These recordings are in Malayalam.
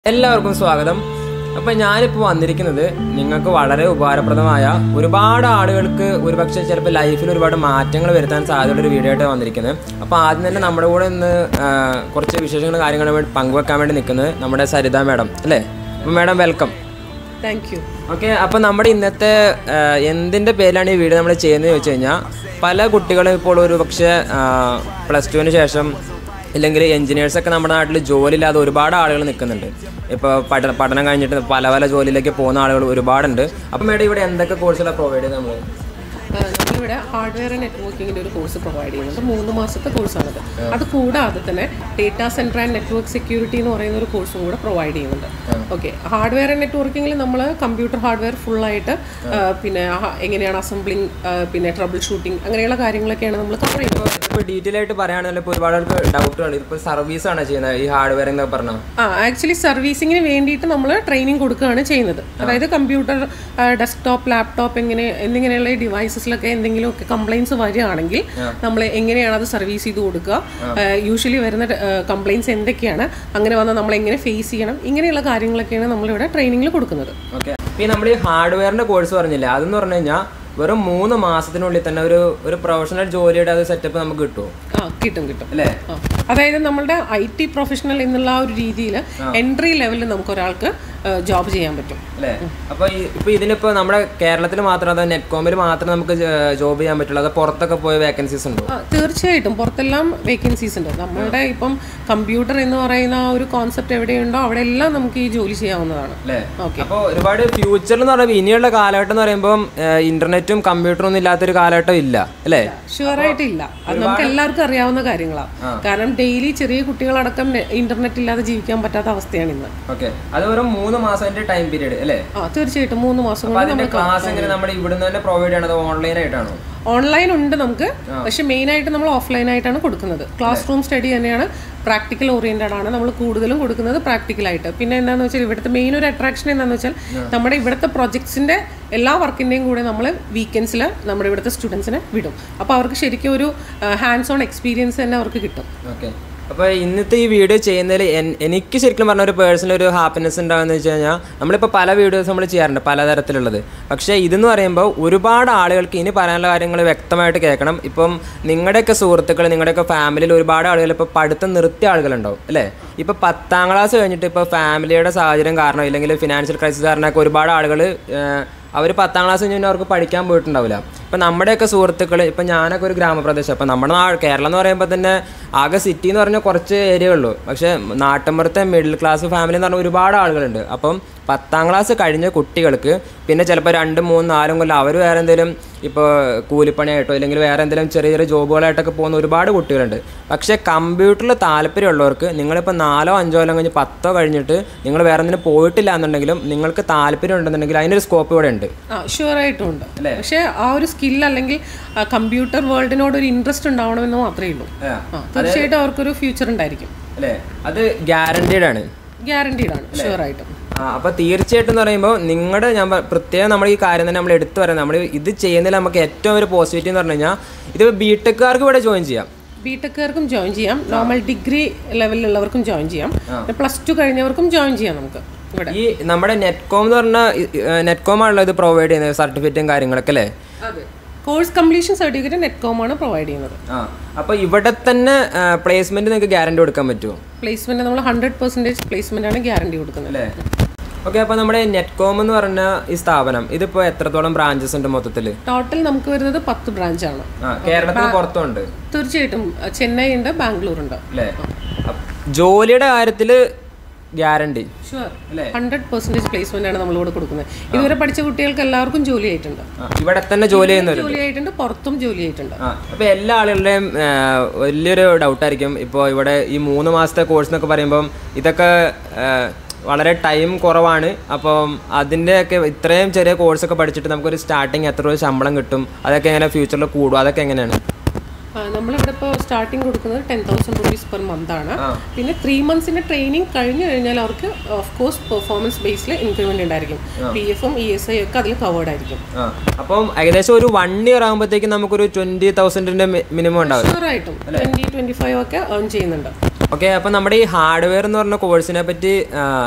എല്ലാവർക്കും സ്വാഗതം അപ്പം ഞാനിപ്പോൾ വന്നിരിക്കുന്നത് നിങ്ങൾക്ക് വളരെ ഉപകാരപ്രദമായ ഒരുപാട് ആളുകൾക്ക് ഒരുപക്ഷെ ചിലപ്പോൾ ലൈഫിൽ ഒരുപാട് മാറ്റങ്ങൾ വരുത്താൻ സാധ്യതയുള്ള ഒരു വീഡിയോ ആയിട്ട് വന്നിരിക്കുന്നത് അപ്പോൾ ആദ്യം തന്നെ നമ്മുടെ കൂടെ ഇന്ന് ആ, കുറച്ച് വിശേഷങ്ങൾ കാര്യങ്ങൾ വേണ്ടി പങ്കുവെക്കാൻ വേണ്ടി നിൽക്കുന്നത് നമ്മുടെ സരിത മാഡം അല്ലേ അപ്പോൾ madam welcome thank you okay അപ്പോൾ നമ്മുടെ ഇന്നത്തെ ആ, എന്തിൻ്റെ പേരിലാണ് ഈ വീഡിയോ നമ്മൾ ചെയ്യുന്നത് ചോദിച്ചു കഴിഞ്ഞാൽ പല കുട്ടികളും ഇപ്പോൾ ഒരു പക്ഷേ പ്ലസ് ടുവിന് ശേഷം ഇല്ലെങ്കിൽ എഞ്ചിനീയേഴ്സൊക്കെ നമ്മുടെ നാട്ടിൽ ജോലിയില്ലാതെ ഒരുപാട് ആളുകൾ നിൽക്കുന്നുണ്ട് ഇപ്പോൾ പഠന പഠനം കഴിഞ്ഞിട്ട് പല പല ജോലിയിലേക്ക് പോകുന്ന ആളുകൾ ഒരുപാടുണ്ട് അപ്പോൾ മേഡം ഇവിടെ എന്തൊക്കെ കോഴ്സുകളാണ് പ്രൊവൈഡ് ചെയ്യുന്നത് നമ്മൾ നമ്മളിവിടെ ഹാർഡ്വെയർ നെറ്റ്വർക്കിങ്ങിൻ്റെ ഒരു കോഴ്സ് പ്രൊവൈഡ് ചെയ്യുന്നുണ്ട് മൂന്ന് മാസത്തെ കോഴ്സാണത് അത് കൂടാതെ തന്നെ data centre and network security എന്ന് പറയുന്ന ഒരു കോഴ്സും കൂടെ പ്രൊവൈഡ് ചെയ്യുന്നുണ്ട് ഓക്കെ ഹാർഡ്വെയർ ആൻഡ് നെറ്റ്വർക്കിങ്ങിൽ നമ്മൾ കമ്പ്യൂട്ടർ ഹാർഡ്വെയർ ഫുള്ളായിട്ട് പിന്നെ ആ- എങ്ങനെയാണ് അസംബ്ലിങ് പിന്നെ ട്രബിൾ ഷൂട്ടിംഗ് അങ്ങനെയുള്ള കാര്യങ്ങളൊക്കെയാണ് നമ്മൾ കവർ ചെയ്യുന്നത് ഇപ്പോൾ ഡീറ്റെയിൽ ആയിട്ട് പറയുകയാണെങ്കിൽ ഇപ്പോൾ ഒരുപാട് ആൾക്ക് ഡൗട്ടുകൾ ഇതിപ്പോൾ സർവീസാണ് ചെയ്യുന്നത് ഈ ഹാർഡ്വെയർ എന്നൊക്കെ പറഞ്ഞാൽ ആ ആക്ച്വലി സർവീസിങ്ങിന് വേണ്ടിയിട്ട് നമ്മൾ ട്രെയിനിങ് കൊടുക്കുകയാണ് ചെയ്യുന്നത് അതായത് കമ്പ്യൂട്ടർ ഡെസ്ക്ടോപ്പ് ലാപ്ടോപ്പ് എങ്ങനെ എന്നിങ്ങനെയുള്ള ഡിവൈസസിലൊക്കെ എന്തെങ്കിലുമൊക്കെ കംപ്ലൈൻസ് വരികയാണെങ്കിൽ നമ്മൾ എങ്ങനെയാണ് അത് സർവീസ് ചെയ്ത് കൊടുക്കുക യൂഷ്വലി വരുന്ന കംപ്ലൈൻസ് എന്തൊക്കെയാണ് അങ്ങനെ വന്നാൽ നമ്മൾ എങ്ങനെ ഫേസ് ചെയ്യണം ഇങ്ങനെയുള്ള കാര്യങ്ങളൊക്കെയാണ് നമ്മളിവിടെ ട്രെയിനിങ്ങിൽ കൊടുക്കുന്നത് ഓക്കെ ഈ നമ്മൾ ഈ ഹാർഡ്വെയറിന്റെ കോഴ്സ് പറഞ്ഞില്ലേ അതെന്ന് പറഞ്ഞു കഴിഞ്ഞാൽ വെറും മൂന്ന് മാസത്തിനുള്ളിൽ തന്നെ ഒരു ഒരു പ്രൊഫഷണൽ ജോലിയുടെ അത് സെറ്റപ്പ് നമുക്ക് കിട്ടുമോ ആ കിട്ടും കിട്ടും അല്ലേ ആ. അതായത് നമ്മളുടെ ഐ ടി പ്രൊഫഷണൽ എന്നുള്ള ആ ഒരു രീതിയിൽ എൻട്രി ലെവലിൽ നമുക്ക് ഒരാൾക്ക് ജോബ് ചെയ്യാൻ പറ്റും അല്ലേ അപ്പൊ ഈ- ഇപ്പൊ ഇതിനിപ്പോ നമ്മുടെ കേരളത്തിൽ മാത്രം അതോ നെറ്റ്കോമിൽ മാത്രം നമുക്ക് ജോബ് ചെയ്യാൻ പറ്റുള്ളൂ അതോ പുറത്തൊക്കെ പോയ വേക്കൻസീസ് ഉണ്ടോ ആ, തീർച്ചയായിട്ടും പുറത്തെല്ലാം വേക്കൻസീസ് ഉണ്ട് നമ്മളുടെ ഇപ്പം കമ്പ്യൂട്ടർ എന്ന് പറയുന്ന ആ ഒരു കോൺസെപ്റ്റ് എവിടെയുണ്ടോ അവിടെ എല്ലാം നമുക്ക് ഈ ജോലി ചെയ്യാവുന്നതാണ് അല്ലേ ഓക്കെ അപ്പോൾ ഒരുപാട് ഫ്യൂച്ചറിൽ എന്ന് പറയുമ്പോൾ ഇനിയുള്ള കാലഘട്ടം എന്ന് പറയുമ്പോൾ ഇന്റർനെറ്റും കമ്പ്യൂട്ടറും ഒന്നും ഇല്ലാത്തൊരു കാലഘട്ടം ഇല്ല അല്ലേ ഷുവറായിട്ട് ഇല്ല അത് നമുക്ക് എല്ലാവർക്കും അറിയാവുന്ന കാര്യങ്ങളാണ് കാരണം ഡെയിലി ചെറിയ കുട്ടികളടക്കം ഇന്റർനെറ്റ് ഇല്ലാതെ ജീവിക്കാൻ പറ്റാത്ത അവസ്ഥയാണ് ഇന്ന് ഓക്കെ അത് വെറും മൂന്ന് മാസത്തിന്റെ ടൈം പീരീഡ് അല്ലേ ആ തീർച്ചയായിട്ടും മൂന്ന് മാസം അപ്പൊ കൊണ്ട് അതിന്റെ ക്ലാസ് എങ്ങനെ നമ്മുടെ ഇവിടുന്ന് തന്നെ പ്രൊവൈഡ് ചെയ്യണത് ഓൺലൈൻ ആയിട്ടാണോ ഓൺലൈൻ ഉണ്ട് നമുക്ക് പക്ഷെ മെയിൻ ആയിട്ട് നമ്മൾ ഓഫ്ലൈൻ ആയിട്ടാണ് കൊടുക്കുന്നത് ക്ലാസ് റൂം സ്റ്റഡി തന്നെയാണ് പ്രാക്ടിക്കൽ ഓറിയന്റഡ് ആണ് നമ്മൾ കൂടുതലും കൊടുക്കുന്നത് പ്രാക്ടിക്കലായിട്ട് പിന്നെ എന്താണെന്ന് വെച്ചാൽ ഇവിടുത്തെ മെയിൻ ഒരു അട്രാക്ഷൻ എന്താണെന്ന് വെച്ചാൽ നമ്മുടെ ഇവിടുത്തെ പ്രൊജക്ട്സിന്റെ എല്ലാ വർക്കിന്റെയും കൂടെ നമ്മൾ വീക്കെൻഡ്സിൽ നമ്മുടെ ഇവിടുത്തെ സ്റ്റുഡൻസിനെ വിടും അപ്പോൾ അവർക്ക് ശരിക്കും ഒരു ഹാൻഡ്സ് ഓൺ എക്സ്പീരിയൻസ് തന്നെ അവർക്ക് കിട്ടും ഓക്കെ അപ്പോൾ ഇന്നത്തെ ഈ വീഡിയോ ചെയ്യുന്നതിൽ എൻ- എനിക്ക് ശരിക്കും പറഞ്ഞ ഒരു പേഴ്സണൽ ഒരു ഹാപ്പിനെസ് ഉണ്ടാകുന്ന വെച്ച് കഴിഞ്ഞാൽ നമ്മളിപ്പോൾ പല വീഡിയോസ് നമ്മൾ ചെയ്യാറുണ്ട് പലതരത്തിലുള്ളത് പക്ഷേ ഇതെന്ന് പറയുമ്പോൾ ഒരുപാട് ആളുകൾക്ക് ഇനി പറയാനുള്ള കാര്യങ്ങൾ വ്യക്തമായിട്ട് കേൾക്കണം ഇപ്പം നിങ്ങളുടെയൊക്കെ സുഹൃത്തുക്കൾ നിങ്ങളുടെയൊക്കെ ഫാമിലിയിൽ ഒരുപാട് ആളുകൾ ഇപ്പോൾ പഠിത്തം നിർത്തിയ ആളുകളുണ്ടാവും അല്ലേ ഇപ്പോൾ പത്താം ക്ലാസ് കഴിഞ്ഞിട്ട് ഇപ്പോൾ ഫാമിലിയുടെ സാഹചര്യം കാരണം ഇല്ലെങ്കിൽ ഫിനാൻഷ്യൽ ക്രൈസിസ് കാരണമൊക്കെ ഒരുപാട് ആളുകൾ അവർ പത്താം ക്ലാസ് കഴിഞ്ഞ് അവർക്ക് പഠിക്കാൻ പോയിട്ടുണ്ടാവില്ല ഇപ്പം നമ്മുടെയൊക്കെ സുഹൃത്തുക്കൾ ഇപ്പം ഞാനൊക്കെ ഒരു ഗ്രാമപ്രദേശം അപ്പം നമ്മുടെ നാ കേരളം എന്ന് പറയുമ്പോൾ തന്നെ ആകെ സിറ്റി എന്ന് പറഞ്ഞാൽ കുറച്ച് ഏരിയ ഉള്ളൂ പക്ഷേ നാട്ടിൻപുറത്തെ മിഡിൽ ക്ലാസ് ഫാമിലി എന്ന് പറഞ്ഞാൽ ഒരുപാട് ആളുകളുണ്ട് അപ്പം പത്താം ക്ലാസ് കഴിഞ്ഞ കുട്ടികൾക്ക് പിന്നെ ചിലപ്പോൾ രണ്ട് മൂന്ന് നാലും കൊല്ലം അവർ വേറെ എന്തെങ്കിലും ഇപ്പോൾ കൂലിപ്പണിയായിട്ടോ അല്ലെങ്കിൽ വേറെ എന്തെങ്കിലും ചെറിയ ചെറിയ ജോബുകളായിട്ടൊക്കെ പോകുന്ന ഒരുപാട് കുട്ടികളുണ്ട് പക്ഷേ കമ്പ്യൂട്ടറിൽ താല്പര്യമുള്ളവർക്ക് നിങ്ങളിപ്പോൾ നാലോ അഞ്ചോ കൊല്ലം കഴിഞ്ഞ് പത്തോ കഴിഞ്ഞിട്ട് നിങ്ങൾ വേറെ എന്തിനും പോയിട്ടില്ല എന്നുണ്ടെങ്കിലും നിങ്ങൾക്ക് താല്പര്യം ഉണ്ടെന്നുണ്ടെങ്കിൽ അതിനൊരു സ്കോപ്പ് ഇവിടെ ഉണ്ട് ആ ഷുവറായിട്ടും ഉണ്ട് പക്ഷേ ആ ഒരു സ്കിൽ അല്ലെങ്കിൽ കമ്പ്യൂട്ടർ വേൾഡിനോട് ഒരു ഇൻട്രസ്റ്റ് ഉണ്ടാവണമെന്ന് മാത്രമേ ഉള്ളൂ ആ തീർച്ചയായിട്ടും അവർക്കൊരു ഫ്യൂച്ചർ ഉണ്ടായിരിക്കും അല്ലേ അത് ഗ്യാരണ്ടീഡ് ആണ് ഗ്യാരണ്ടീഡ് ആണ് ഷുവറായിട്ടും ആ അപ്പോൾ തീർച്ചയായിട്ടും എന്ന് പറയുമ്പോൾ നിങ്ങളുടെ ഞാൻ പ- പ്രത്യേകം നമ്മൾ ഈ കാര്യം തന്നെ നമ്മൾ എടുത്തു പറയുന്നത് നമ്മൾ ഇത് ചെയ്യുന്നതിൽ നമുക്ക് ഏറ്റവും ഒരു പോസിറ്റീവ് എന്ന് പറഞ്ഞു കഴിഞ്ഞാൽ ഇത് ബി ടെക്കാർക്ക് ഇവിടെ ജോയിൻ ചെയ്യാം ബി ടെക്കുകാർക്കും ജോയിൻ ചെയ്യാം നോർമൽ ഡിഗ്രി ലെവലിലുള്ളവർക്കും ജോയിൻ ചെയ്യാം പ്ലസ് ടു കഴിഞ്ഞവർക്കും ജോയിൻ ചെയ്യാം നമുക്ക് ഇവിടെ ഈ നമ്മുടെ നെറ്റ്കോം എന്ന് പറഞ്ഞാൽ നെറ്റ്കോം ആണല്ലോ ഇത് പ്രൊവൈഡ് ചെയ്യുന്നത് സർട്ടിഫിക്കറ്റും കാര്യങ്ങളൊക്കെ അല്ലേ അതെ കോഴ്സ് കംപ്ലീഷൻ സർട്ടിഫിക്കറ്റ് നെറ്റ്കോം ആണ് പ്രൊവൈഡ് ചെയ്യുന്നത് ആ അപ്പോൾ ഇവിടെ തന്നെ പ്ലേസ്മെന്റ് നിങ്ങൾക്ക് ഗ്യാരണ്ടി കൊടുക്കാൻ പറ്റുമോ പ്ലേസ്മെന്റ് നമ്മൾ ഹൺഡ്രഡ് പെർസെൻറ്റേജ് പ്ലേസ്മെന്റ് ആണ് ഗ്യാരണ്ടി കൊടുക്കുന്നത് അല്ലേ ഓക്കെ അപ്പോൾ നമ്മുടെ നെറ്റ്കോം എന്ന് പറഞ്ഞ ഈ സ്ഥാപനം ഇതിപ്പോൾ എത്രത്തോളം ബ്രാഞ്ചസ് ഉണ്ട് മൊത്തത്തിൽ ടോട്ടൽ നമുക്ക് വരുന്നത് പത്ത് ബ്രാഞ്ചാണ് ആ കേരളത്തിന് പുറത്തുണ്ട് തീർച്ചയായിട്ടും ചെന്നൈ ഉണ്ട് ബാംഗ്ലൂർ ഉണ്ട് അല്ലേ അപ്പ- ജോലിയുടെ കാര്യത്തിൽ ഗ്യാരണ്ടി ഷുവർ അല്ലേ? ഹൺഡ്രഡ് പെർസെൻറ്റേജ് പ്ലേസ്മെന്റ് ആണ് നമ്മളിവിടെ കൊടുക്കുന്നത് ഇതുവരെ പഠിച്ച കുട്ടികൾക്ക് എല്ലാവർക്കും ജോലി ആയിട്ടുണ്ട് ഇവിടെ തന്നെ ജോലി ചെയ്യുന്നവർ ജോലി ആയിട്ടുണ്ട് പുറത്തും ജോലി ആയിട്ടുണ്ട് ആ അപ്പോൾ എല്ലാ ആളുകളുടെയും ആ, വലിയൊരു ഡൗട്ടായിരിക്കും ഇപ്പോൾ ഇവിടെ ഈ മൂന്ന് മാസത്തെ കോഴ്സ് എന്നൊക്കെ പറയുമ്പം ഇതൊക്കെ ആ, വളരെ ടൈം കുറവാണ് അപ്പം അതിൻ്റെയൊക്കെ ഇത്രയും ചെറിയ കോഴ്സൊക്കെ പഠിച്ചിട്ട് നമുക്കൊരു സ്റ്റാർട്ടിങ് എത്ര രൂപ ശമ്പളം കിട്ടും അതൊക്കെ എങ്ങനെ ഫ്യൂച്ചറിൽ കൂടും അതൊക്കെ എങ്ങനെയാണ് ആ, നമ്മളിവിടെ ഇപ്പോൾ സ്റ്റാർട്ടിങ് കൊടുക്കുന്നത് ten thousand rupees per month ആണ് പിന്നെ ത്രീ മന്ത്സിന്റെ ട്രെയിനിങ് കഴിഞ്ഞു കഴിഞ്ഞാൽ അവർക്ക് ഓഫ് കോഴ്സ് പെർഫോമൻസ് ബേസിൽ ഇൻക്രിമെന്റ് ഉണ്ടായിരിക്കും പി എഫും ഇ എസ് ഐ ഒക്കെ അതിൽ കവേർഡ് ആയിരിക്കും ആ അപ്പം ഏകദേശം ഒരു വൺ ഇയർ ആകുമ്പോഴത്തേക്കും നമുക്കൊരു ട്വൻറ്റി തൗസൻഡിൻ്റെ മിനിമം ഉണ്ടാവും ഷുവറായിട്ടും ട്വന്റി ട്വന്റി ഫൈവ് ഒക്കെ ഏൺ ചെയ്യുന്നുണ്ട് ഓക്കെ അപ്പം നമ്മുടെ ഈ ഹാർഡ്വെയർ എന്ന് പറഞ്ഞ കോഴ്സിനെ പറ്റി ആ,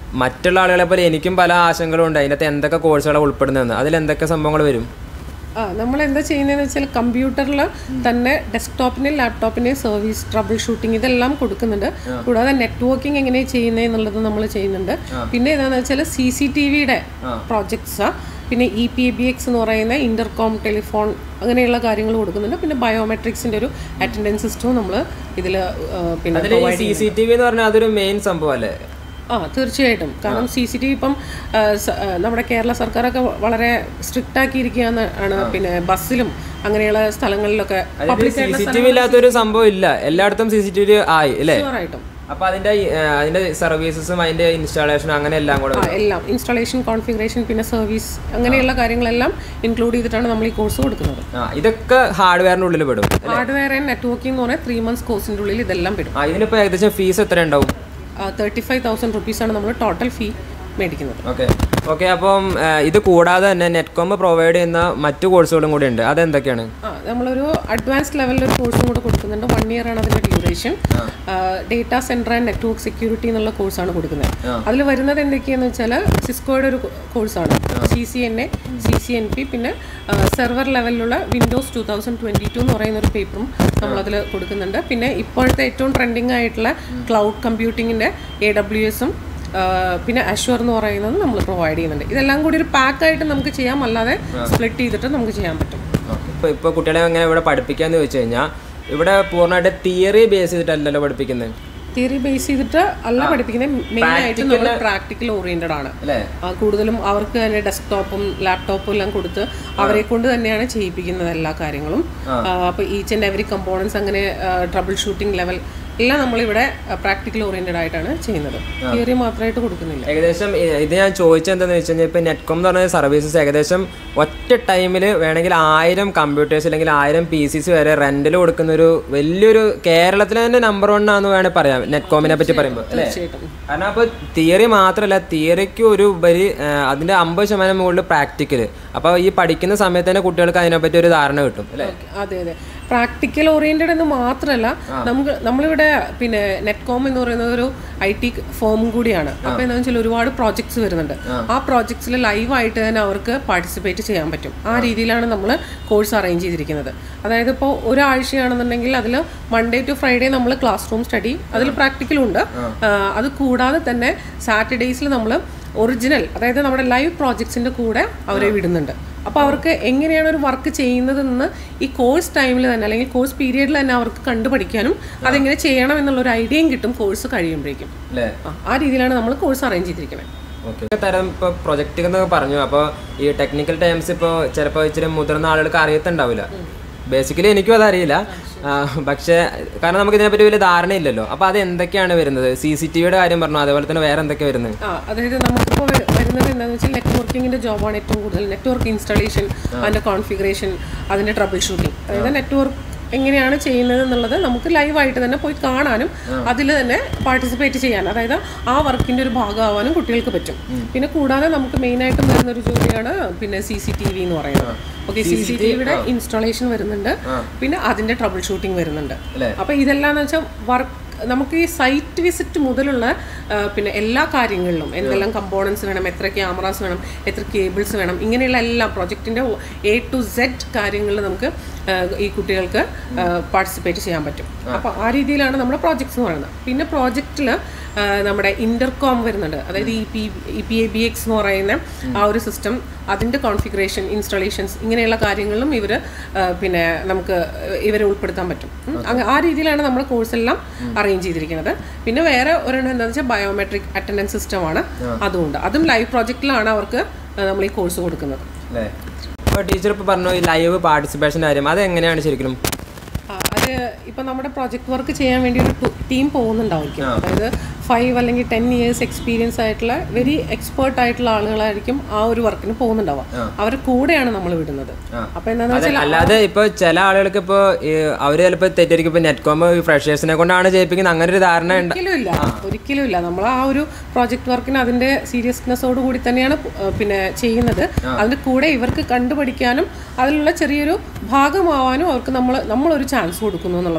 മറ്റുള്ള ആളുകളെ പോലെ എനിക്കും പല ആശങ്കകളും ഉണ്ട് അതിനകത്ത് എന്തൊക്കെ കോഴ്സുകളാണ് ഉൾപ്പെടുന്നതെന്ന് അതിൽ എന്തൊക്കെ സംഭവങ്ങൾ വരും ആ നമ്മൾ എന്താ ചെയ്യുന്നതെന്ന് വെച്ചാൽ കമ്പ്യൂട്ടറിൽ തന്നെ ഡെസ്ക്ടോപ്പിനെയും ലാപ്ടോപ്പിനെയും സർവീസ് ട്രബിൾ ഷൂട്ടിംഗ് ഇതെല്ലാം കൊടുക്കുന്നുണ്ട് കൂടാതെ നെറ്റ്വർക്കിംഗ് എങ്ങനെയാണ് ചെയ്യുന്നത് എന്നുള്ളത് നമ്മൾ ചെയ്യുന്നുണ്ട് പിന്നെ എന്താണെന്ന് വെച്ചാൽ സി സി ടി വിയുടെ പ്രോജക്ട്സ് പിന്നെ ഇ പി ബി എക്സ് എന്ന് പറയുന്ന ഇന്റർകോം ടെലിഫോൺ അങ്ങനെയുള്ള കാര്യങ്ങൾ കൊടുക്കുന്നുണ്ട് പിന്നെ ബയോമെട്രിക്സിന്റെ ഒരു അറ്റൻഡൻസ് സിസ്റ്റവും നമ്മൾ ഇതിൽ പിന്നെ അതിൽ ഈ സി സി ടി വി എന്ന് പറഞ്ഞാൽ അതൊരു മെയിൻ സംഭവം അല്ലേ ആ തീർച്ചയായിട്ടും കാരണം സി സി ടി വി ഇപ്പം ആ, സ- ആ, നമ്മുടെ കേരള സർക്കാരൊക്കെ വളരെ സ്ട്രിക്റ്റ് ആക്കിയിരിക്കുകയാണ് ആണ് പിന്നെ ബസ്സിലും അങ്ങനെയുള്ള സ്ഥലങ്ങളിലൊക്കെ അതിൽ സി സി ടി വി ഇല്ലാത്തൊരു സംഭവം ഇല്ല എല്ലായിടത്തും സി സി ടി വി ആയി അല്ലേ ഷുവറായിട്ടും അപ്പൊ അതിന്റെ ഈ, ആ, അതിന്റെ സർവീസസും അതിന്റെ ഇൻസ്റ്റാളേഷനും അങ്ങനെ എല്ലാം കൂടെ ആ എല്ലാം ഇൻസ്റ്റാളേഷൻ കോൺഫിഗറേഷൻ പിന്നെ സർവീസ് അങ്ങനെയുള്ള കാര്യങ്ങളെല്ലാം ഇൻക്ലൂഡ് ചെയ്തിട്ടാണ് നമ്മൾ ഈ കോഴ്സ് കൊടുക്കുന്നത് ആ ഇതൊക്കെ ഹാർഡ്വെയറിന്റെ ഉള്ളിൽ പെടും ഹാർഡ്വെയർ ആൻഡ് നെറ്റ്വർക്കിംഗ് എന്ന് പറഞ്ഞാൽ ത്രീ മന്ത്സ് കോഴ്സിൻ്റെ ഉള്ളിൽ ഇതെല്ലാം പെടും ആ ഇതിനിപ്പോ ഏകദേശം ഫീസ് എത്ര ഉണ്ടാവും തേർട്ടി ഫൈവ് തൗസൻഡ് റുപ്പീസാണ് നമ്മൾ ടോട്ടൽ ഫീ മേടിക്കുന്നത് ഓക്കെ ഓക്കെ അപ്പം ആ, ഇത് കൂടാതെ തന്നെ നെറ്റ്കോം പ്രൊവൈഡ് ചെയ്യുന്ന മറ്റു കോഴ്സുകളും കൂടി ഉണ്ട് അതെന്തൊക്കെയാണ് ആ നമ്മളൊരു അഡ്വാൻസ്ഡ് ലെവലിൽ ഒരു കോഴ്സും കൂടെ കൊടുക്കുന്നുണ്ട് വൺ ഇയർ ആണ് അതിന്റെ duration data centre and network security എന്നുള്ള കോഴ്സാണ് കൊടുക്കുന്നത് അതിൽ വരുന്നത് എന്തൊക്കെയാന്ന് വെച്ചാൽ സിസ്കോയുടെ ഒരു കോഴ്സാണ് C C N A C C N P പിന്നെ സെർവർ ലെവലിലുള്ള Windows two thousand twenty two എന്ന് പറയുന്ന ഒരു പേപ്പറും നമ്മളതിൽ കൊടുക്കുന്നുണ്ട് പിന്നെ ഇപ്പോഴത്തെ ഏറ്റവും ട്രെൻഡിങ് ആയിട്ടുള്ള ക്ലൗഡ് കമ്പ്യൂട്ടിങ്ങിന്റെ എ ഡബ്ല്യു എസും പിന്നെ അഷ്വർ എന്ന് പറയുന്നത് നമ്മൾ പ്രൊവൈഡ് ചെയ്യുന്നുണ്ട് ഇതെല്ലാം കൂടി ഒരു പാക്കായിട്ട് നമുക്ക് ചെയ്യാം അല്ലാതെ സ്പ്ലിറ്റ് ചെയ്തിട്ട് നമുക്ക് ചെയ്യാൻ പറ്റും ഇപ്പൊ ഇപ്പൊ കുട്ടികളെ എങ്ങനെ ഇവിടെ പഠിപ്പിക്കാന്ന് ചോദിച്ചു കഴിഞ്ഞാൽ ഇവിടെ പൂർണ്ണമായിട്ട് തിയറി ബേസ് ചെയ്തിട്ടല്ലല്ലോ പഠിപ്പിക്കുന്നത് തിയറി ബേസ് ചെയ്തിട്ട് അല്ല പഠിപ്പിക്കുന്നത് മെയിൻ ആയിട്ട് നമ്മൾ പ്രാക്ടിക്കൽ ഓറിയന്റഡ് ആണ് അല്ലേ ആ, കൂടുതലും അവർക്ക് തന്നെ ഡെസ്ക്ടോപ്പും ലാപ്ടോപ്പും എല്ലാം കൊടുത്ത് അവരെ കൊണ്ട് തന്നെയാണ് ചെയ്യിപ്പിക്കുന്നത് എല്ലാ കാര്യങ്ങളും അപ്പോൾ ഈച്ച് ആൻഡ് എവറി കമ്പോണൻസ് അങ്ങനെ ട്രബിൾ ഷൂട്ടിംഗ് ലെവൽ എല്ലാം നമ്മളിവിടെ പ്രാക്ടിക്കൽ ഓറിയന്റഡ് ആയിട്ടാണ് ചെയ്യുന്നത് തിയറി മാത്രമായിട്ട് കൊടുക്കുന്നില്ല ഏകദേശം ഇ- ഇത് ഞാൻ ചോദിച്ചത് എന്താണെന്ന് വെച്ച് കഴിഞ്ഞാൽ ഇപ്പം നെറ്റ്കോം എന്ന് പറഞ്ഞ സർവീസസ് ഏകദേശം ഒറ്റ ടൈമിൽ വേണമെങ്കിൽ ആയിരം കമ്പ്യൂട്ടേഴ്സ് അല്ലെങ്കിൽ ആയിരം പി സിസ് വരെ റെന്റിൽ കൊടുക്കുന്ന ഒരു വലിയൊരു കേരളത്തിലെ തന്നെ നമ്പർ വൺ ആണെന്ന് വേണമെങ്കിൽ പറയാം നെറ്റ്കോമിനെ പറ്റി പറയുമ്പോൾ അല്ലേ തീർച്ചയായിട്ടും കാരണം അപ്പോൾ തിയറി മാത്രമല്ല തിയറിക്ക് ഒരു ഉപരി ആ, അതിന്റെ അമ്പത് ശതമാനം മുകളിൽ പ്രാക്ടിക്കൽ അപ്പോൾ ഈ പഠിക്കുന്ന സമയത്ത് തന്നെ കുട്ടികൾക്ക് അതിനെപ്പറ്റി ഒരു ധാരണ കിട്ടും അല്ലേ അതെ അതെ പ്രാക്ടിക്കൽ ഓറിയന്റഡ് എന്ന് മാത്രമല്ല നമുക്ക് നമ്മളിവിടെ പിന്നെ നെറ്റ്കോം എന്ന് പറയുന്നത് ഒരു ഐ ടി ഫോം കൂടിയാണ് അപ്പോൾ എന്താണെന്ന് വെച്ചാൽ ഒരുപാട് പ്രോജക്ട്സ് വരുന്നുണ്ട് ആ പ്രോജക്ട്സിൽ ലൈവായിട്ട് തന്നെ അവർക്ക് പാർട്ടിസിപ്പേറ്റ് ചെയ്യാൻ പറ്റും ആ രീതിയിലാണ് നമ്മൾ കോഴ്സ് അറേഞ്ച് ചെയ്തിരിക്കുന്നത് അതായത് ഇപ്പോൾ ഒരാഴ്ചയാണെന്നുണ്ടെങ്കിൽ അതിൽ മൺഡേ ടു ഫ്രൈഡേ നമ്മൾ ക്ലാസ് റൂം സ്റ്റഡി അതിൽ പ്രാക്ടിക്കലും ഉണ്ട് ആ, അത് കൂടാതെ തന്നെ സാറ്റർഡേയ്സിൽ നമ്മൾ ഒറിജിനൽ അതായത് നമ്മുടെ ലൈവ് പ്രോജക്ട്സിന്റെ കൂടെ അവരെ വിടുന്നുണ്ട് അപ്പോൾ അവർക്ക് എങ്ങനെയാണ് ഒരു വർക്ക് ചെയ്യുന്നതെന്ന് ഈ കോഴ്സ് ടൈമിൽ തന്നെ അല്ലെങ്കിൽ കോഴ്സ് പീരിയഡിൽ തന്നെ അവർക്ക് കണ്ടുപഠിക്കാനും അതെങ്ങനെ ചെയ്യണം എന്നുള്ള ഒരു ഐഡിയയും കിട്ടും കോഴ്സ് കഴിയുമ്പോഴേക്കും അല്ലേ ആ, ആ രീതിയിലാണ് നമ്മൾ കോഴ്സ് അറേഞ്ച് ചെയ്തിരിക്കുന്നത് ഓക്കെ തരം ഇപ്പോൾ പ്രൊജക്റ്റ് എന്നൊക്കെ പറഞ്ഞു അപ്പോൾ ഈ ടെക്നിക്കൽ ടൈംസ് ഇപ്പോൾ ചിലപ്പോൾ ഇച്ചിരി മുതിർന്ന ആളുകൾക്ക് അറിയത്തുണ്ടാവില്ല ബേസിക്കലി എനിക്കും അതറിയില്ല ആ, പക്ഷേ കാരണം നമുക്ക് ഇതിനെപ്പറ്റി വലിയ ധാരണയില്ലല്ലോ അപ്പോൾ അത് എന്തൊക്കെയാണ് വരുന്നത് സി സി ടി വിയുടെ കാര്യം പറഞ്ഞു അതേപോലെ തന്നെ വേറെ എന്തൊക്കെയാണ് വരുന്നത് ആ അതായത് നമുക്കിപ്പോൾ വ- വരുന്നത് എന്താണെന്ന് വെച്ചാൽ നെറ്റ്വർക്കിങ്ങിന്റെ ജോബാണ് ഏറ്റവും കൂടുതൽ നെറ്റ്വർക്ക് ഇൻസ്റ്റാളേഷൻ അതിന്റെ കോൺഫിഗറേഷൻ അതിന്റെ ട്രബിൾ ഷൂട്ടിംഗ് അതായത് നെറ്റ്വർക്ക് എങ്ങനെയാണ് ചെയ്യുന്നത് എന്നുള്ളത് നമുക്ക് ലൈവായിട്ട് തന്നെ പോയി കാണാനും അതിൽ തന്നെ പാർട്ടിസിപ്പേറ്റ് ചെയ്യാൻ അതായത് ആ വർക്കിന്റെ ഒരു ഭാഗമാവാനും കുട്ടികൾക്ക് പറ്റും പിന്നെ കൂടാതെ നമുക്ക് മെയിനായിട്ടും വരുന്ന ഒരു ജോലിയാണ് പിന്നെ സി സി ടി വി എന്ന് പറയുന്നത് ഓക്കെ സി സി ടി വിയുടെ ഇൻസ്റ്റാളേഷൻ വരുന്നുണ്ട് പിന്നെ അതിന്റെ ട്രബിൾ ഷൂട്ടിംഗ് വരുന്നുണ്ട് അല്ലേ? അപ്പോൾ ഇതെല്ലാം എന്ന് വെച്ചാൽ വർക്ക് നമുക്ക് ഈ സൈറ്റ് വിസിറ്റ് മുതലുള്ള ആ, പിന്നെ എല്ലാ കാര്യങ്ങളിലും എന്തെല്ലാം കമ്പോണൻസ് വേണം എത്ര ക്യാമറാസ് വേണം എത്ര കേബിൾസ് വേണം ഇങ്ങനെയുള്ള എല്ലാ പ്രൊജക്റ്റിൻ്റെ എ ടു സെഡ് കാര്യങ്ങളിൽ നമുക്ക് ആ, ഈ കുട്ടികൾക്ക് പാർട്ടിസിപ്പേറ്റ് ചെയ്യാൻ പറ്റും അപ്പോൾ ആ രീതിയിലാണ് നമ്മുടെ പ്രോജക്ട്സ് എന്ന് പറയുന്നത് പിന്നെ പ്രോജക്റ്റിൽ നമ്മുടെ ഇന്റർകോം വരുന്നുണ്ട് അതായത് E P E P A B X എന്ന് പറയുന്ന ആ ഒരു സിസ്റ്റം അതിൻ്റെ കോൺഫിഗറേഷൻ ഇൻസ്റ്റാളേഷൻസ് ഇങ്ങനെയുള്ള കാര്യങ്ങളിലും ഇവർ പിന്നെ നമുക്ക് ഇവരെ ഉൾപ്പെടുത്താൻ പറ്റും ഉം. അങ്ങ- ആ രീതിയിലാണ് നമ്മുടെ കോഴ്സ് എല്ലാം അറേഞ്ച് ചെയ്തിരിക്കുന്നത് പിന്നെ വേറെ ഒരെണ്ണം എന്താണെന്ന് വെച്ചാൽ ബയോമെട്രിക് അറ്റൻഡൻസ് സിസ്റ്റമാണ് അതുകൊണ്ട് അതും ലൈവ് പ്രോജക്റ്റിലാണ് അവർക്ക് നമ്മൾ ഈ കോഴ്സ് കൊടുക്കുന്നത് അല്ലേ അപ്പോൾ ടീച്ചർ ഇപ്പോൾ പറഞ്ഞു ഈ ലൈവ് പാർട്ടിസിപ്പേഷൻ കാര്യം അത് എങ്ങനെയാണ് ശരിക്കും ആ, അത് ഇപ്പൊ നമ്മുടെ പ്രൊജക്ട് വർക്ക് ചെയ്യാൻ വേണ്ടി ഒരു ടീം പോകുന്നുണ്ടായിരിക്കും അതായത് ഫൈവ് അല്ലെങ്കിൽ ടെൻ ഇയേഴ്സ് എക്സ്പീരിയൻസ് ആയിട്ടുള്ള വെരി എക്സ്പേർട്ട് ആയിട്ടുള്ള ആളുകളായിരിക്കും ആ ഒരു വർക്കിന് പോകുന്നുണ്ടാവുക അവരുടെ കൂടെയാണ് നമ്മൾ വിടുന്നത് അപ്പൊ എന്താണെന്ന് അതെ, അല്ലാതെ ഇപ്പൊ ചില ആളുകൾക്ക് ഇപ്പൊ ഈ അവര് ചിലപ്പോ തെറ്റായിരിക്കും ഇപ്പൊ നെറ്റ്കോം ഫ്രഷേഴ്സിനെ കൊണ്ടാണ് ചെയ്യിപ്പിക്കുന്നത് അങ്ങനെ ഒരു ധാരണ ഉണ്ട് ഒരിക്കലും ഇല്ല ഒരിക്കലും ഇല്ല നമ്മൾ ആ ഒരു പ്രോജക്റ്റ് വർക്കിന് അതിന്റെ സീരിയസ്നെസ്സോട് കൂടി തന്നെയാണ് പ്- ഏഹ് പിന്നെ ചെയ്യുന്നത് അതിന്റെ കൂടെ ഇവർക്ക് കണ്ടുപഠിക്കാനും അതിലുള്ള ചെറിയൊരു ഭാഗമാവാനും അവർക്ക് നമ്മൾ നമ്മളൊരു ചാൻസ് കൊടുക്കുന്നു എന്നുള്ളതാണ്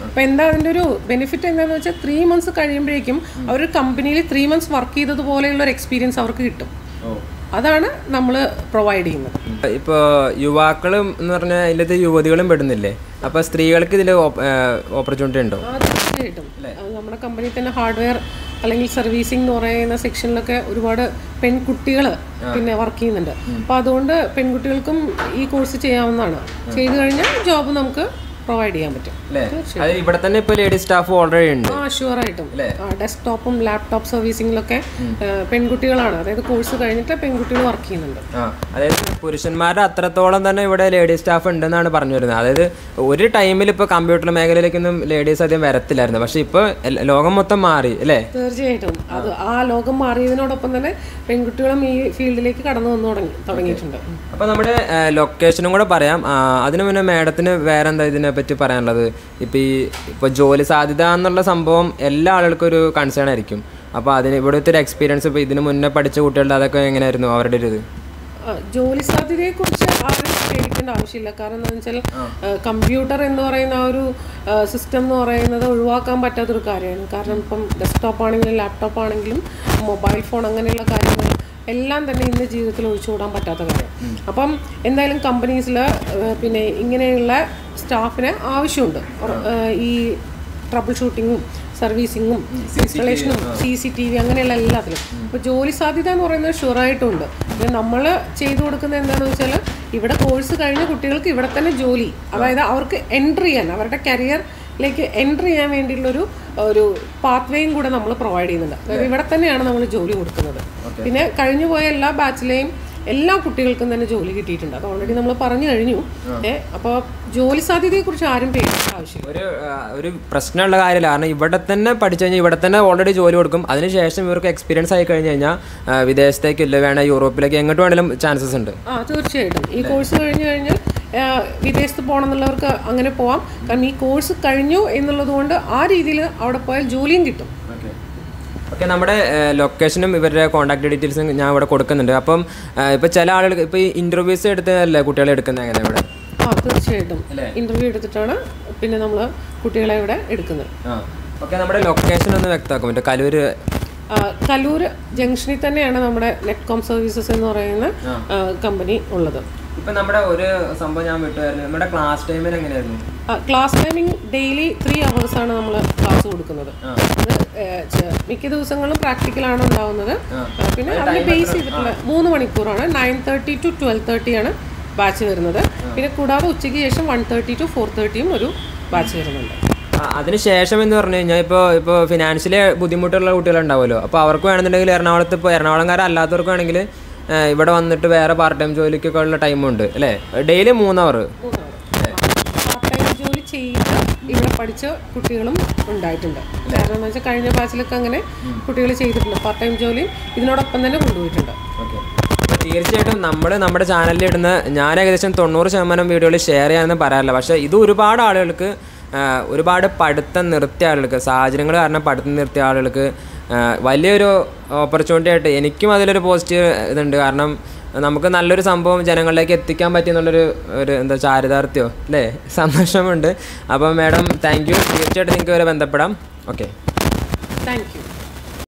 അപ്പോൾ എന്താ അതിൻ്റെ ഒരു ബെനിഫിറ്റ് എന്താണെന്ന് വെച്ചാൽ ത്രീ മന്ത്സ് കഴിയുമ്പോഴേക്കും അവർ കമ്പനിയിൽ ത്രീ മന്ത്സ് വർക്ക് ചെയ്തതുപോലെയുള്ള ഒരു എക്സ്പീരിയൻസ് അവർക്ക് കിട്ടും അതാണ് നമ്മൾ പ്രൊവൈഡ് ചെയ്യുന്നത് ഇപ്പോൾ യുവാക്കളും എന്ന് പറഞ്ഞാൽ ഇതിലത്തെ യുവതികളും പെടുന്നില്ലേ അപ്പോൾ സ്ത്രീകൾക്ക് ഇതിൽ ഓപ്പർച്യൂണിറ്റി ഉണ്ടോ ആ, തീർച്ചയായിട്ടും അത് നമ്മുടെ കമ്പനിയിൽ തന്നെ ഹാർഡ്വെയർ അല്ലെങ്കിൽ സർവീസിംഗ് എന്ന് പറയുന്ന സെക്ഷനിലൊക്കെ ഒരുപാട് പെൺകുട്ടികൾ പിന്നെ വർക്ക് ചെയ്യുന്നുണ്ട് അപ്പോൾ അതുകൊണ്ട് പെൺകുട്ടികൾക്കും ഈ കോഴ്സ് ചെയ്യാവുന്നതാണ് ചെയ്തു കഴിഞ്ഞാൽ ജോബ് നമുക്ക് പ്രൊവൈഡ് ചെയ്യാൻ പറ്റും അല്ലേ അത് ഇവിടെ തന്നെ ഇപ്പോൾ ലേഡീസ് സ്റ്റാഫ് ഓൾറെഡി ഉണ്ട് ആ ഷുവറായിട്ടും ഡെസ്ക്ടോപ്പും ലാപ്ടോപ്പ് സർവീസിങ്ങിലൊക്കെ പെൺകുട്ടികളാണ് അതായത് കോഴ്സ് കഴിഞ്ഞിട്ട് പെൺകുട്ടികൾ വർക്ക് ചെയ്യുന്നുണ്ട് ആ അതായത് പുരുഷന്മാരുടെ അത്രത്തോളം തന്നെ ഇവിടെ ലേഡീസ് സ്റ്റാഫ് ഉണ്ടെന്നാണ് പറഞ്ഞു വരുന്നത് അതായത് ഒരു ടൈമിൽ ഇപ്പോൾ കമ്പ്യൂട്ടർ മേഖലയിലേക്കൊന്നും ലേഡീസ് അധികം വരത്തില്ലായിരുന്നു പക്ഷേ ഇപ്പോൾ ലോകം മൊത്തം മാറി അല്ലേ തീർച്ചയായിട്ടും അത് ആ ലോകം മാറിയതിനോടൊപ്പം തന്നെ പെൺകുട്ടികളും ഈ ഫീൽഡിലേക്ക് കടന്നു വന്നു തുടങ്ങി തുടങ്ങിയിട്ടുണ്ട് അപ്പോൾ നമ്മുടെ ലൊക്കേഷനും കൂടെ പറയാം ആ, അതിനു മുന്നേ മാഡത്തിന് വേറെ എന്താ ഇതിനെ പറ്റി പറയാനുള്ളത് ഇപ്പോൾ ഈ ഇപ്പോൾ ജോലി സാധ്യത എന്നുള്ള സംഭവം എല്ലാ ആളുകൾക്കും ഒരു കൺസേൺ ആയിരിക്കും അപ്പോൾ അതിന് ഇവിടുത്തെ ഒരു എക്സ്പീരിയൻസ് ഇപ്പോൾ ഇതിന് മുന്നേ പഠിച്ച കുട്ടികളുടെ അതൊക്കെ എങ്ങനെയായിരുന്നു അവരുടെ ഒരു ഇത് ആ, ജോലി സാധ്യതയെ കുറിച്ച് ആരും പേടിക്കേണ്ട ആവശ്യമില്ല കാരണം എന്താണെന്ന് വെച്ചാൽ കമ്പ്യൂട്ടർ എന്ന് പറയുന്ന ആ ഒരു സിസ്റ്റം എന്ന് പറയുന്നത് ഒഴിവാക്കാൻ പറ്റാത്തൊരു കാര്യമാണ് കാരണം ഇപ്പം ഡെസ്ക്ടോപ്പ് ആണെങ്കിലും ലാപ്ടോപ്പ് ആണെങ്കിലും മൊബൈൽ ഫോൺ അങ്ങനെയുള്ള കാര്യങ്ങൾ എല്ലാം തന്നെ ഇന്ന് ജീവിതത്തിൽ ഒഴിച്ചുകൂടാൻ പറ്റാത്ത കാര്യം അപ്പം എന്തായാലും കമ്പനീസിൽ പിന്നെ ഇങ്ങനെയുള്ള സ്റ്റാഫിന് ആവശ്യമുണ്ട് ഉറ- ആ, ഈ ട്രബിൾ ഷൂട്ടിങ്ങും സർവീസിങ്ങും ഇൻസ്റ്റലേഷനും സി സി ടി വി അങ്ങനെയുള്ള എല്ലാത്തിലും അപ്പോൾ ജോലി സാധ്യത എന്ന് പറയുന്നത് ഷുവറായിട്ടുണ്ട് പിന്നെ നമ്മൾ ചെയ്തു കൊടുക്കുന്നത് എന്താണെന്ന് വെച്ചാൽ ഇവിടെ കോഴ്സ് കഴിഞ്ഞ കുട്ടികൾക്ക് ഇവിടെ തന്നെ ജോലി അതായത് അവർക്ക് എൻട്രി ചെയ്യാൻ അവരുടെ കരിയറിലേക്ക് എൻട്രി ചെയ്യാൻ വേണ്ടിയിട്ടുള്ളൊരു ഒരു പാത്വേയും കൂടെ നമ്മൾ പ്രൊവൈഡ് ചെയ്യുന്നുണ്ട് അതായത് ഇവിടെ തന്നെയാണ് നമ്മൾ ജോലി കൊടുക്കുന്നത് പിന്നെ കഴിഞ്ഞു പോയ എല്ലാ ബാച്ചിലെയും എല്ലാ കുട്ടികൾക്കും തന്നെ ജോലി കിട്ടിയിട്ടുണ്ട് അത് ഓൾറെഡി നമ്മൾ പറഞ്ഞു കഴിഞ്ഞു ഏഹ് അപ്പോൾ ജോലി സാധ്യതയെക്കുറിച്ച് ആരും പേടിക്കേണ്ട ആവശ്യമില്ല ഒരു ആ, ഒരു പ്രശ്നമുള്ള കാര്യമില്ല കാരണം ഇവിടെ തന്നെ പഠിച്ചു കഴിഞ്ഞാൽ ഇവിടെ തന്നെ ഓൾറെഡി ജോലി കൊടുക്കും അതിനുശേഷം ഇവർക്ക് എക്സ്പീരിയൻസ് ആയി കഴിഞ്ഞ് കഴിഞ്ഞാൽ ആ, വിദേശത്തേക്ക് ഇല്ല വേണേൽ യൂറോപ്പിലേക്ക് എങ്ങോട്ട് വേണമെങ്കിലും ചാൻസസ് ഉണ്ട് ആ തീർച്ചയായിട്ടും ഈ കോഴ്സ് കഴിഞ്ഞു കഴിഞ്ഞാൽ ആ, വിദേശത്ത് പോകണം എന്നുള്ളവർക്ക് അങ്ങനെ പോവാം കാരണം ഈ കോഴ്സ് കഴിഞ്ഞു എന്നുള്ളത് കൊണ്ട് ആ രീതിയിൽ അവിടെ പോയാൽ ജോലിയും കിട്ടും ഓക്കെ നമ്മുടെ ലൊക്കേഷനും ഇവരുടെ കോൺടാക്ട് ഡീറ്റെയിൽസും ഞാൻ ഇവിടെ കൊടുക്കുന്നുണ്ട് അപ്പം ഇപ്പോൾ ചില ആളുകൾ ഇപ്പോൾ ഈ ഇൻ്റർവ്യൂസ് എടുത്തല്ലേ കുട്ടികളെ എടുക്കുന്നത് എങ്ങനെ ഇവിടെ ആ തീർച്ചയായിട്ടും ഇന്റർവ്യൂ എടുത്തിട്ടാണ് പിന്നെ നമ്മൾ കുട്ടികളെ ഇവിടെ എടുക്കുന്നത് ആ ഓക്കെ നമ്മുടെ ലൊക്കേഷൻ ഒന്ന് വ്യക്തമാക്കും മറ്റേ കലൂർ ആ, കലൂർ ജംഗ്ഷനിൽ തന്നെയാണ് നമ്മുടെ നെറ്റ്കോം സർവീസസ് എന്ന് പറയുന്ന ആ, കമ്പനി ഉള്ളത് ഇപ്പം നമ്മുടെ ഒരു സംഭവം ഞാൻ വിട്ടുമായിരുന്നു നമ്മുടെ ക്ലാസ് ടൈമിൽ എങ്ങനെയായിരുന്നു ക്ലാസ് ടൈമിംഗ് ഡെയിലി ത്രീ ആണ് നമ്മൾ ക്ലാസ് കൊടുക്കുന്നത് അത് ഏ, ചെ- മിക്ക ദിവസങ്ങളും പ്രാക്ടിക്കലാണ് ഉണ്ടാവുന്നത് ആ, പിന്നെ അതിന് ബേസ് ചെയ്തിട്ടുള്ള മൂന്ന് മണിക്കൂറാണ് നയൻ തേർട്ടി ടു ട്വൽവ് തേർട്ടിയാണ് ബാച്ച് വരുന്നത് പിന്നെ കൂടാതെ ഉച്ചയ്ക്ക് ശേഷം വൺ തേർട്ടി ടു ഫോർ തേർട്ടിയും ഒരു ബാച്ച് വരുന്നുണ്ട് ആ, അതിനുശേഷം എന്ന് പറഞ്ഞു കഴിഞ്ഞാൽ ഇപ്പോൾ ഇപ്പോൾ ഫിനാൻഷ്യലി ബുദ്ധിമുട്ടുള്ള കുട്ടികളുണ്ടാവുമല്ലോ അപ്പോൾ അവർക്ക് വേണമെന്നുണ്ടെങ്കിൽ എറണാകുളത്ത് ഇപ്പോൾ എറണാകുളംകാരല്ലാത്തവർക്ക് വേണമെങ്കിൽ ഇവിടെ വന്നിട്ട് വേറെ പാർട്ട് ടൈം ജോലിക്കൊക്കെ ഉള്ള ടൈമുണ്ട് അല്ലേ ഡെയിലി മൂന്ന് അവർ പാർട്ട് ടൈം ജോലി ചെയ്ത് ഇവിടെ പഠിച്ച കുട്ടികളും ഉണ്ടായിട്ടുണ്ട് കാരണം എന്ന് വെച്ചാൽ കഴിഞ്ഞ ബാച്ചിലൊക്കെ അങ്ങനെ കുട്ടികൾ ചെയ്തിട്ടുണ്ട് പാർട്ട് ടൈം ജോലിയും ഇതിനോടൊപ്പം തന്നെ കൊണ്ടുപോയിട്ടുണ്ട് ഓക്കെ തീർച്ചയായിട്ടും നമ്മൾ നമ്മുടെ ചാനലിൽ ഇടുന്ന ഞാൻ ഏകദേശം തൊണ്ണൂറ് ശതമാനം വീഡിയോകൾ ഷെയർ ചെയ്യാമെന്ന് പറയാറില്ല പക്ഷേ ഇത് ഒരുപാട് ആളുകൾക്ക് ആ, ഒരുപാട് പഠിത്തം നിർത്തിയ ആളുകൾക്ക് സാഹചര്യങ്ങൾ കാരണം പഠിത്തം നിർത്തിയ ആളുകൾക്ക് ആ, വലിയൊരു ഓപ്പർച്യൂണിറ്റി ആയിട്ട് എനിക്കും അതിലൊരു പോസിറ്റീവ് ഇതുണ്ട് കാരണം നമുക്ക് നല്ലൊരു സംഭവം ജനങ്ങളിലേക്ക് എത്തിക്കാൻ പറ്റിയെന്നുള്ളൊരു ഒരു എന്താ ചാരിതാർത്ഥ്യമോ അല്ലേ സന്തോഷമുണ്ട് അപ്പോൾ മാഡം താങ്ക് യു തീർച്ചയായിട്ടും നിങ്ങൾക്ക് വരെ ബന്ധപ്പെടാം ഓക്കെ താങ്ക് യു